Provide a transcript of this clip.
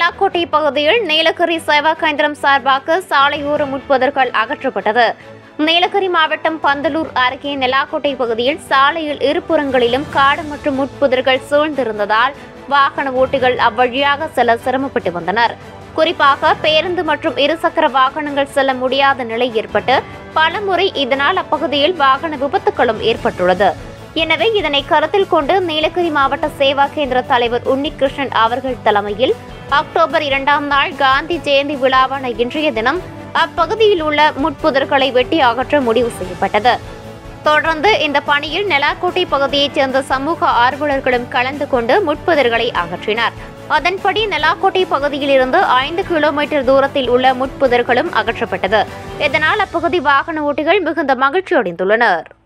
நெலாக்கோட்டை பகுதியில் நீலகிரி சேவா கேந்திரம் சார்பாக சாலையோர முட்புதர்கள் அகற்றப்பட்டது நீலகிரி மாவட்டம் பந்தலூர் அருகே நெலாக்கோட்டை பகுதியில் சாலையில் இருபுறங்களிலும் காடு மற்றும் முட்புதர்கள் சூழ்ந்திருந்ததால் வாகன ஓட்டிகள் அவ்வழியாக செல்ல சிரமப்பட்டு வந்தனர் குறிப்பாக பேருந்து மற்றும் இருசக்கர வாகனங்கள் செல்ல முடியாத நிலை ஏற்பட்டு பலமுறை இதனால் அப்பகுதியில் வாகன விபத்துகளும் ஏற்பட்டுள்ளது எனவே இதனை கருத்தில் கொண்டு நீலகிரி மாவட்ட சேவா கேந்திர தலைவர் உன்னிகிருஷ்ணன் அவர்கள் தலைமையில் அக்டோபர் இரண்டாம் நாள் காந்தி ஜெயந்தி விழாவான இன்றைய தினம் அப்பகுதியில் உள்ள முட்புதர்களை வெட்டி அகற்ற முடிவு செய்யப்பட்டது தொடர்ந்து இந்த பணியில் நெலாக்கோட்டை பகுதியைச் சேர்ந்த சமூக ஆர்வலர்களும் கலந்து கொண்டு முட்புதர்களை அகற்றினர் அதன்படி நெலாக்கோட்டை பகுதியில் இருந்து ஐந்து கிலோமீட்டர் தூரத்தில் உள்ள முட்புதர்களும் அகற்றப்பட்டது இதனால் அப்பகுதி வாகன ஓட்டிகள் மிகுந்த மகிழ்ச்சி அடைந்துள்ளனர்